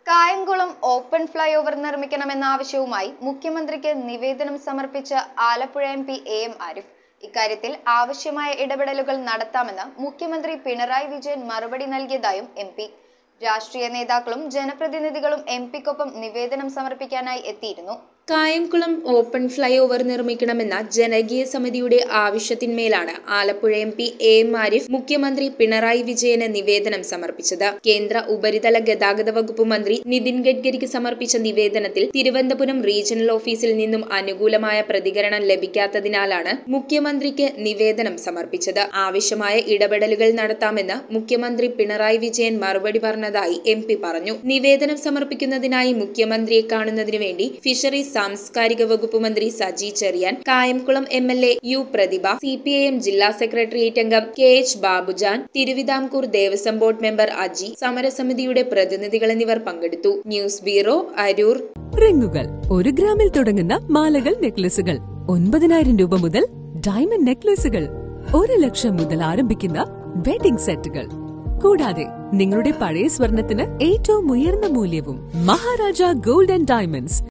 Kayamkulam open flyover നിർമ്മിക്കണമെന്ന ആവശ്യവുമായി മുഖ്യമന്ത്രിക്ക് നിവേദനം സമർപ്പിച്ച Alappuzha M P A M Arif ഇക്കാര്യത്തിൽ ആവശ്യമായ ഇടപെടലുകൾ നടത്താമെന്ന് മുഖ്യമന്ത്രി പിണറായി വിജയൻ മറുപടി നൽകിയതായും എം പി രാഷ്ട്രീയ നേതാക്കളും ജനപ്രതിനിധികളും എം പിക്കൊപ്പം നിവേദനം സമർപ്പിക്കാനായി എത്തിയിരുന്നു കായംകുളം ഓപ്പൺ ഫ്ലൈ ഓവർ നിർമ്മിക്കണമെന്ന ജനകീയ സമിതിയുടെ ആവശ്യത്തിന്മേലാണ് Alappuzha M P A M Arif മുഖ്യമന്ത്രി പിണറായി വിജയന് നിവേദനം സമർപ്പിച്ചത് കേന്ദ്ര ഉപരിതല ഗതാഗത വകുപ്പ് മന്ത്രി നിതിൻ ഗഡ്കരിക്ക് സമർപ്പിച്ച നിവേദനത്തിൽ തിരുവനന്തപുരം റീജിയണൽ ഓഫീസിൽ നിന്നും അനുകൂലമായ പ്രതികരണം ലഭിക്കാത്തതിനാലാണ് മുഖ്യമന്ത്രിക്ക് നിവേദനം സമർപ്പിച്ചത് ആവശ്യമായ ഇടപെടലുകൾ നടത്താമെന്ന് മുഖ്യമന്ത്രി പിണറായി വിജയൻ മറുപടി പറഞ്ഞതായി എം പി പറഞ്ഞു നിവേദനം സമർപ്പിക്കുന്നതിനായി മുഖ്യമന്ത്രിയെ കാണുന്നതിനു വേണ്ടി ഫിഷറീസ് സാംസ്കാരിക വകുപ്പ് മന്ത്രി Saji Cheriyan Kayamkulam M L A U Prathibha C P I M ജില്ലാ സെക്രട്ടേറിയറ്റ് അംഗം K H Babujan Thiruvithamkoor Devaswom board member Aji സമരസമിതിയുടെ പ്രതിനിധികൾ എന്നിവർ പങ്കെടുത്തു ന്യൂസ് ബ്യൂറോ അരൂർ റിങ്ങുകൾ ഒരു ഗ്രാമിൽ തുടങ്ങുന്ന മാലകൾ നെക്ലസുകൾ ഒൻപതിനായിരം രൂപ മുതൽ ഡയമണ്ട് നെക്ലസുകൾ ഒരു ലക്ഷം മുതൽ ആരംഭിക്കുന്ന വെഡിംഗ് സെറ്റുകൾ കൂടാതെ നിങ്ങളുടെ പഴയ സ്വർണത്തിന് ഏറ്റവും ഉയർന്ന മൂല്യവും മഹാരാജ ഗോൾഡ് ആൻഡ് ഡയമണ്ട്സ്